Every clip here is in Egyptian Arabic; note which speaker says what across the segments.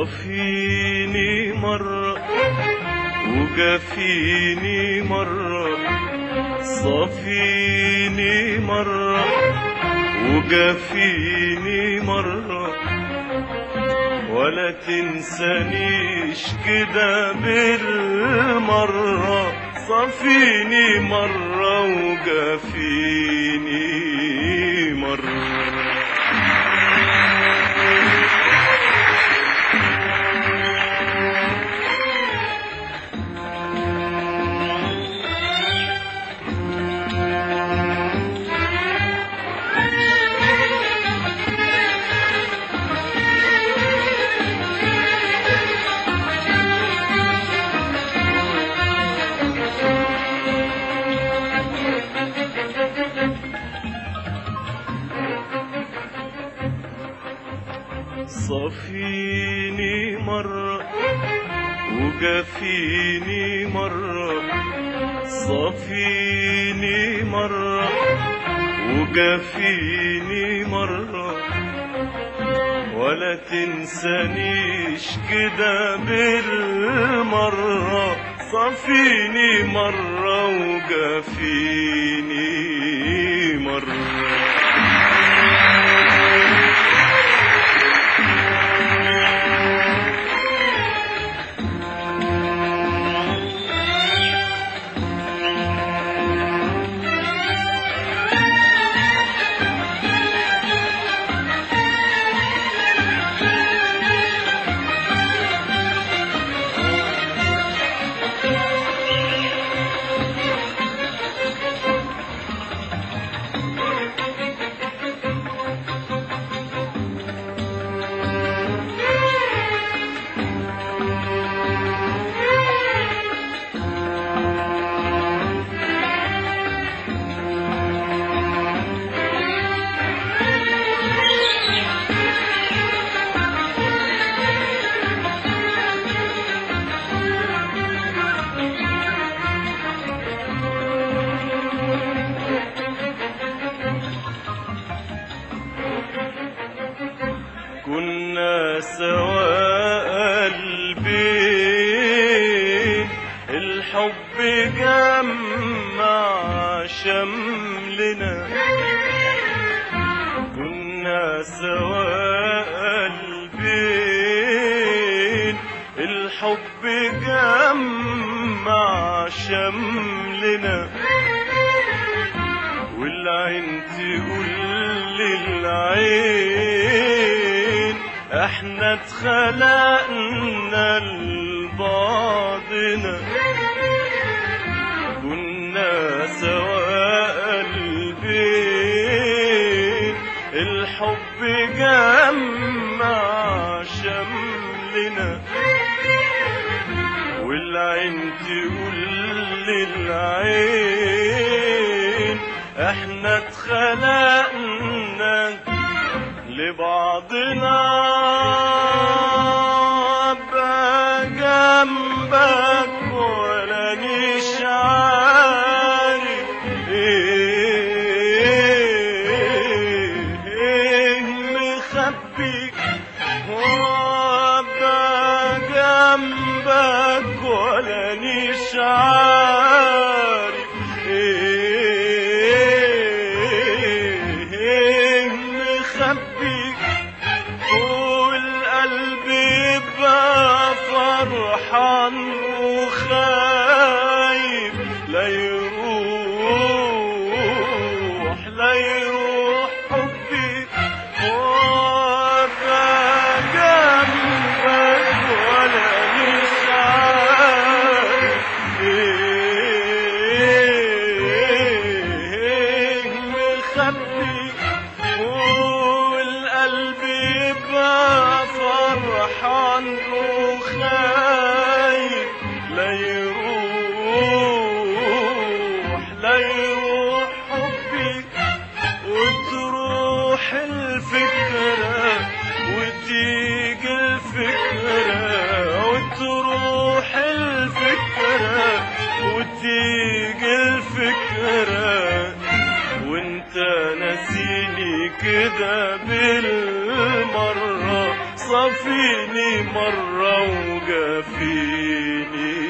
Speaker 1: صفيني مرة وجفيني مرة صفيني مرة وجفيني مرة ولا تنسانيش كده بالمرة صفيني مرة وجفيني مرة صفيني مرة وجفيني مرة صفيني مرة وجفيني مرة ولا تنسانيش كده بالمرة صفيني مرة وجفيني مرة كنا سوا قلبين الحب جمع شملنا كنا سوا قلبين الحب جمع شملنا والعين تقول للعين احنا اتخلقنا لبعضنا كنا سوا قلبين الحب جمع شملنا والعين تقول للعين احنا اتخلقنا لبعضنا ابقى جنبك ولا مش عارف ايه ايه مخبيك وابقى جنبك ولا مش عارف ايه ايه مخبيك والقلب يبقى فرحان وخايف لا يروح لا يروح حبي وابقى جنبك ولا مش عارف ايه مخبي والقلب يبقى فرحان وخايف لا يروح لا يروح حبي وتروح الفكرة وتيجي الفكرة وتروح الفكرة وتيجي الفكرة وانت ناسيني كده بالمرة صفيني مرة وجافيني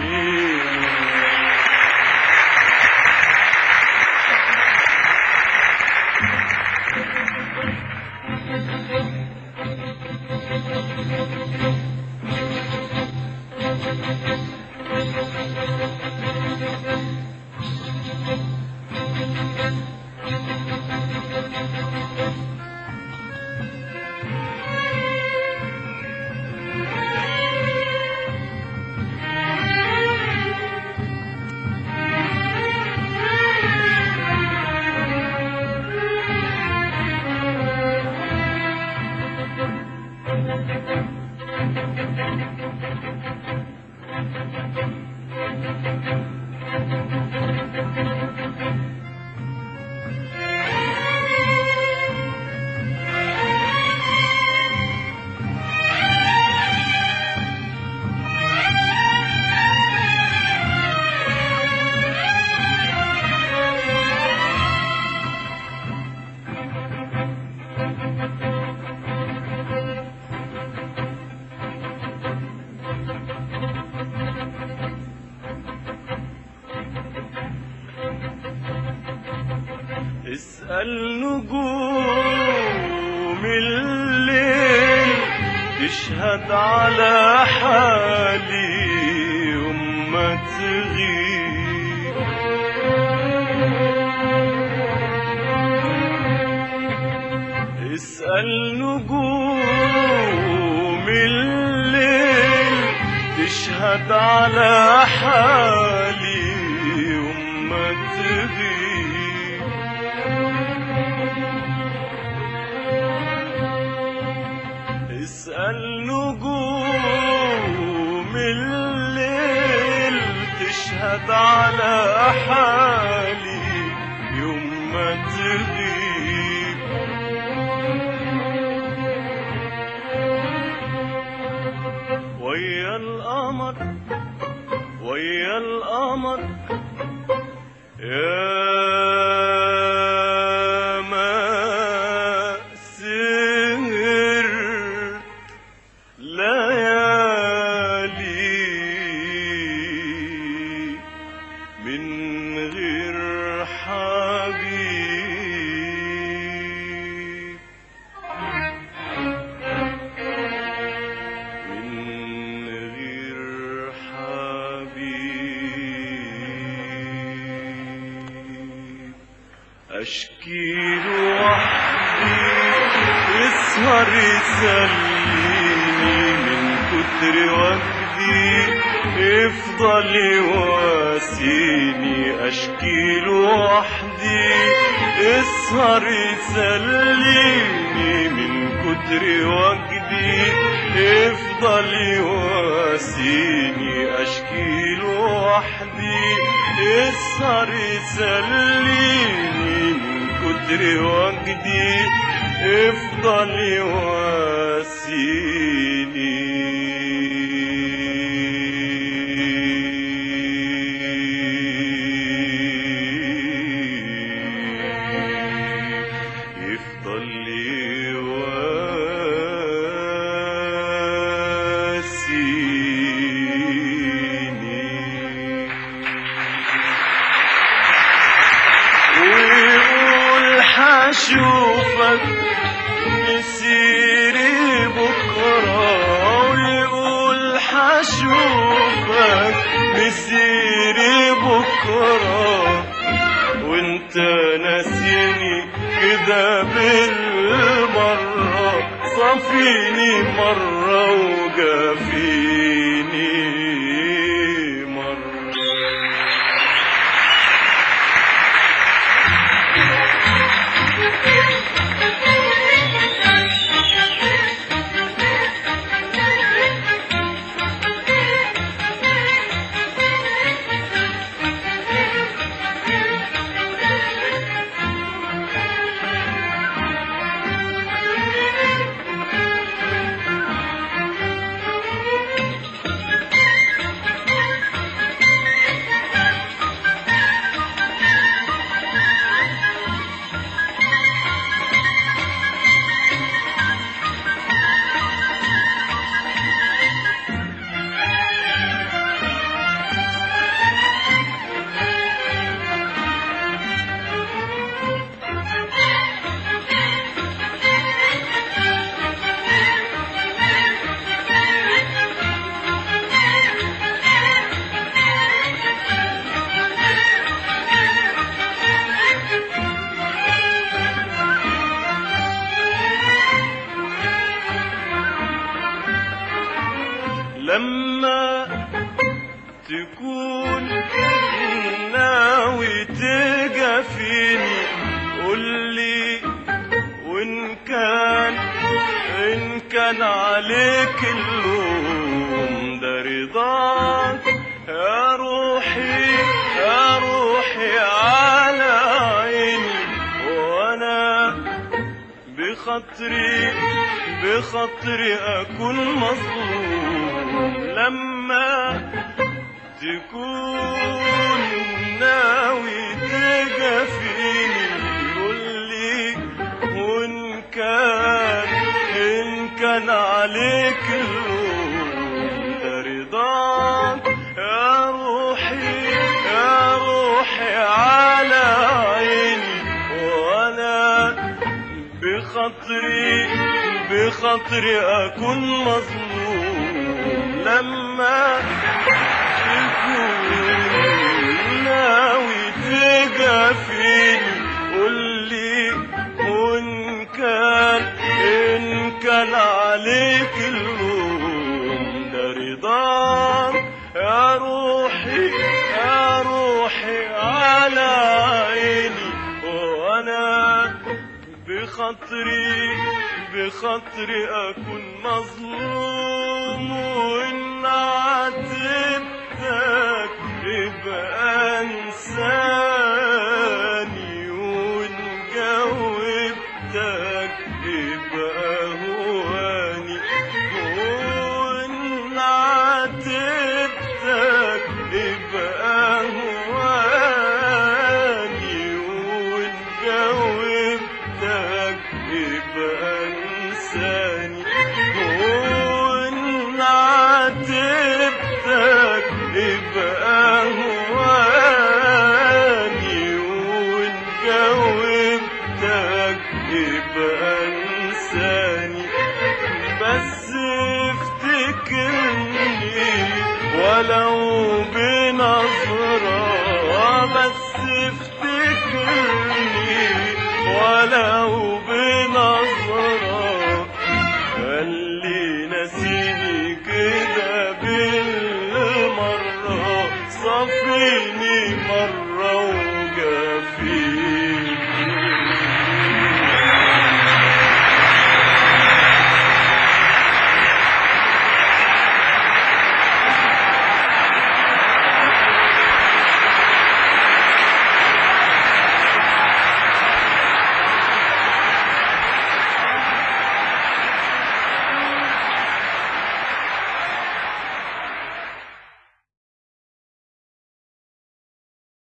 Speaker 1: اسأل نجوم الليل تشهد على حالي يوم ما تغيب اسأل نجوم الليل تشهد على حالي يوم ما تغيب اسأل نجوم الليل تشهد على حالي يوم ما تغيب ويا القمر ويا القمر يا ما سهر ليالي من غير حبيب من غير حبيب أشكي له وحدي يسهر يسليني من كتر وجدي يفضل يواسيني أشكي له وحدي يسهر يسليني من كتر وجدي يفضل يواسيني أشكي له وحدي يسهر يسليني من كتر وجدي يفضل يواسيني يفضل يواسيني ويقول حشوفك مسيري بكرة ويقول حشوفك مسيري بكرة وانت ناسيني كده بالمرة صفيني مرة وجافيني مرة كان عليك اللوم ده رضاك يا روحي يا روحي على عيني وانا بخاطري بخاطري اكون مظلوم لما تكون ناوي تجافيني قولي وان كان ان كان عليك اللوم ده رضاك يا روحي يا روحي على عيني وانا بخاطري بخاطري اكون مظلوم لما تكون ناوي تجافيني قولي وان كان ان كان عليك اللوم ده رضاك يا روحي يا روحي على عيني وانا بخاطري بخاطري اكون مظلوم وان عاتبتك يبقى انساني وان جاوبتك يبقى هواني وان عاتبتك يبقى هواني وان جاوبتك يبقى انساني وان عاتبتك يبقى هواني وان جاوبتك يبقى انساني بس افتكرني ولو بنظرة بس افتكرني ولو